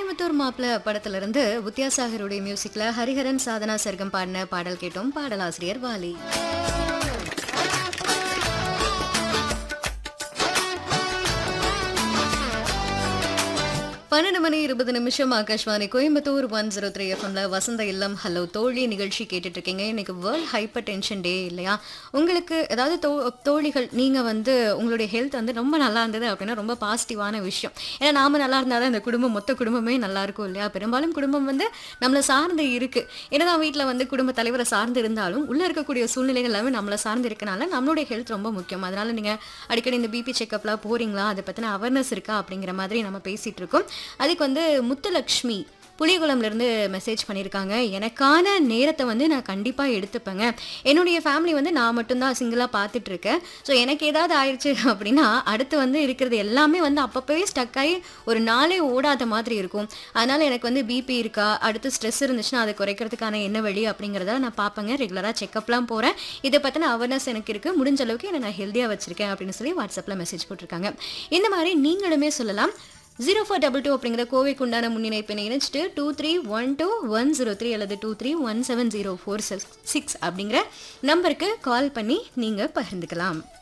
கோயம்புத்தூர் மாப்பிள்ள படத்துல இருந்து வித்யாசாகருடைய மியூசிக்ல ஹரிஹரன் சாதனா சர்க்கம் பாடின பாடல் கேட்டோம் பாடலாசிரியர் வாலி பன்னெண்டு மணி இருபது நிமிஷம் Akashvani Coimbatore one zero three எஃப்எம்ல வசந்த இல்லம் ஹலோ தோழி நிகழ்ச்சி கேட்டுட்டு இருக்கீங்க இன்னைக்கு வேர்ல்ட் ஹைப்பர் டென்ஷன் டே இல்லையா உங்களுக்கு ஏதாவது தோ தோழிகள் நீங்க வந்து உங்களுடைய ஹெல்த் வந்து ரொம்ப நல்லா இருந்தது அப்படின்னா ரொம்ப பாசிட்டிவான விஷயம் ஏன்னா நாம நல்லா இருந்தாதான் இந்த குடும்பம் மொத்த குடும்பமே நல்லா இருக்கும் இல்லையா பெரும்பாலும் குடும்பம் வந்து நம்மளை சார்ந்து இருக்கு என்னதான் வீட்டில் வந்து குடும்ப தலைவரை சார்ந்து இருந்தாலும் உள்ள இருக்கக்கூடிய சூழ்நிலைகள் எல்லாமே நம்மளை சார்ந்து இருக்கனால நம்மளுடைய ஹெல்த் ரொம்ப முக்கியம் அதனால நீங்க அடிக்கடி இந்த பிபி செக்அப்லாம் போறீங்களா அதை பத்தின அவேர்னஸ் இருக்கா அப்படிங்கிற மாதிரி நம்ம பேசிட்டு இருக்கோம் அதுக்கு வந்து முத்துலக்ஷ்மி புலிகுளம்ல இருந்து மெசேஜ் பண்ணியிருக்காங்க எனக்கான நேரத்தை வந்து நான் கண்டிப்பாக எடுத்துப்பேங்க என்னுடைய ஃபேமிலி வந்து நான் மட்டும்தான் சிங்கிளாக பார்த்துட்டு இருக்கேன் ஸோ எனக்கு ஏதாவது ஆயிடுச்சு அப்படின்னா அடுத்து வந்து இருக்கிறது எல்லாமே வந்து அப்பப்போவே ஸ்டக் ஆகி ஒரு நாளே ஓடாத மாதிரி இருக்கும் அதனால எனக்கு வந்து பிபி இருக்கா அடுத்து ஸ்ட்ரெஸ் இருந்துச்சுன்னா அதை குறைக்கிறதுக்கான என்ன வழி அப்படிங்கிறத நான் பார்ப்பேங்க ரெகுலராக செக்அப்லாம் போகிறேன் இதை பற்றின அவேர்னஸ் எனக்கு இருக்குது முடிஞ்ச அளவுக்கு என்னை நான் ஹெல்த்தியாக வச்சிருக்கேன் அப்படின்னு சொல்லி வாட்ஸ்அப்பில் மெசேஜ் போட்டிருக்காங்க இந்த மாதிரி நீங்களுமே சொல்லலாம் ஜீரோ ஃபோர் டபுள் டூ அப்படிங்கிற கோவைக்கு உண்டான முன்னிணைப்பினை இணைச்சிட்டு two three one two one zero three அல்லது two three one seven zero four six அப்படிங்கிற நம்பருக்கு கால் பண்ணி நீங்கள் பகிர்ந்துக்கலாம்